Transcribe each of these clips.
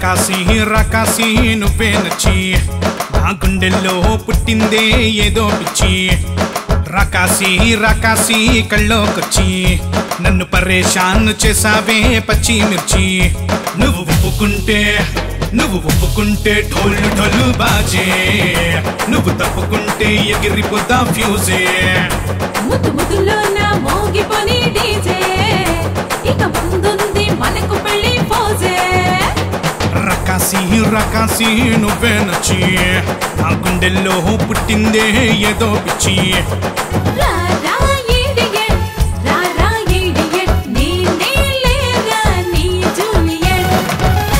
రకాసి రకాసి నువ్వే నచ్చి నా గుండెల్లో పుట్టిందే ఏదో పిచ్చి రకాసి రకాసి కళ్ళోకొచ్చి నన్ను పరేషాన్ చేసావే పచ్చి మిర్చి నువ్వు ఒప్పుకుంటే నువ్వు ఒప్పుకుంటే ఢోలు ఢోలు బాజే నువ్వు తప్పుకుంటే ఎగిరిపోతా ఫ్యూజే ముద్దు ముద్దులోన మోగిపోని డీజే ఇక ముందుంది మనకు పెళ్లి పోజే రకాసి రకాసి నువ్వే నచ్చి నా గుండెల్లో పుట్టిందే ఏదో పిచ్చి రా రా ఇడియట్ రా రా ఇడియట్ నేనే లేరా నీ జూలియట్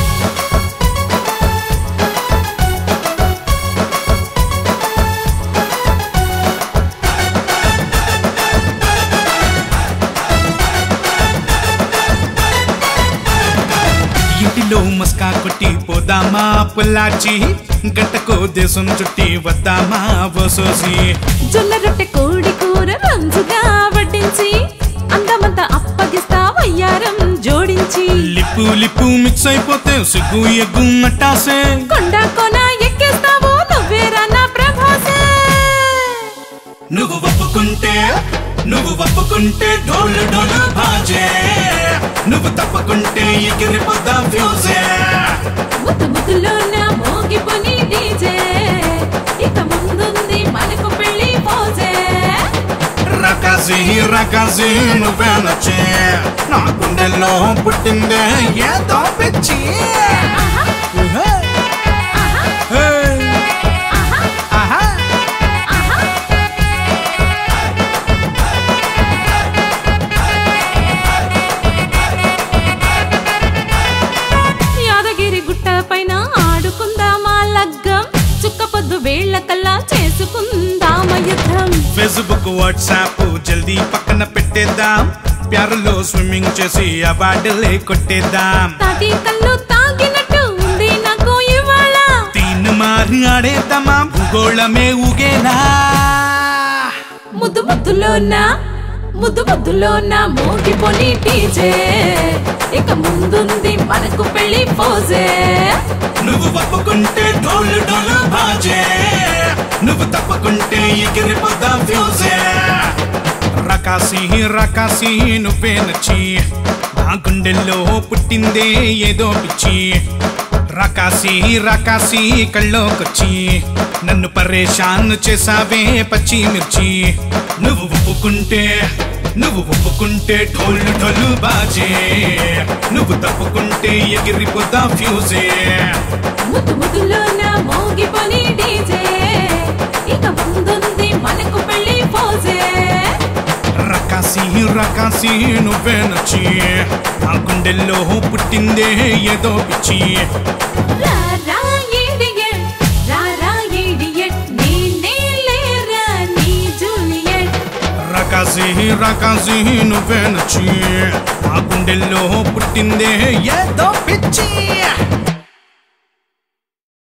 ఇంటిలో మస్కా కొట్టి పోదామా పుల్లాచి గంటకో దేశం చుట్టి వద్దామా వసోసి జొన్న రొట్టె కోడి కూర రంజుగా వడ్డించి అందమంతా అప్పగిస్తా వయ్యారం జోడించి లిప్పు లిప్పు మిక్స్ అయిపోతే సిగ్గు ఎగ్గు మట్టాసే కొండ కొన ఎక్కేస్తావు నువ్వేరా నా ప్రభాసే నువ్వు ఒప్పుకుంటే నువ్వు ఒప్పుకుంటే డోలు డోలు బాజే నువ్వు తప్పకుంటే ఎగిరిపోతా ఫ్యూజే ముద్దు ముద్దులోన మోగిపోని డీజే ఇక ముందుంది మనకు పెళ్లి పోజే రకాసి రకాసి నువ్వే నచ్చే నా గుండెల్లో పుట్టిందే ఏదో పిచ్చి ఆహా, హే, ఆహా, హే, ఆహా, ఆహా. ఆహా. యాదగిరి గుట్ట పైన ఆడుకుందామా లగ్గం చుక్క పొద్దు వేళ్ల కల్లా చేసుకుందామా యుద్ధం ఫేస్బుక్ వాట్సాప్ జల్దీ పక్కన పెట్టేద్దాం ప్యారలో స్విమ్మింగ్ చేసి అవార్డులే కొట్టేద్దాం తాటి కళ్ళు తాగినట్టు ఉంది నాకు ఇవాళ తీన్ మారి ఆడేద్దామా భూగోళమే ఊగేనా ముద్దు ముద్దులోన ముద్దు ముద్దులోన మోగిపోని డీజే ఇక ముందుంది మనకు పెళ్లి పోజే నువ్వు ఒప్పుకుంటే డోలు డోలు బాజే నువ్వు తప్పకుంటే ఎగిరిపోదా ఫ్యూజే రకాసి రకాసి నువ్వే నచ్చి నా గుండెల్లో పుట్టిందే ఏదో పిచ్చి రకాసి రకాసి కళ్ళోకొచ్చి నన్ను పరేషాన్ చేసావే పచ్చి మిర్చి నువ్వు ఒప్పుకుంటే నువ్వు ఒప్పుకుంటే ఢోలు ఢోలు బాజే నువ్వు తప్పుకుంటే ఎగిరిపోతా ఫ్యూజే ముద్దు ముద్దులోన మోగిపోని డీజే ఇక ముందుంది మనకు పెళ్లి పోజే రకాసి రకాసి నువ్వే నచ్చి నా గుండెల్లో పుట్టిందే ఏదో పిచ్చి రా రా ఇడియట్ రా రా ఇడియట్ నేనే లేరా నీ జూలియట్ రకాసి రకాసి నువ్వే నచ్చి నా గుండెల్లో పుట్టిందే ఏదో పిచ్చి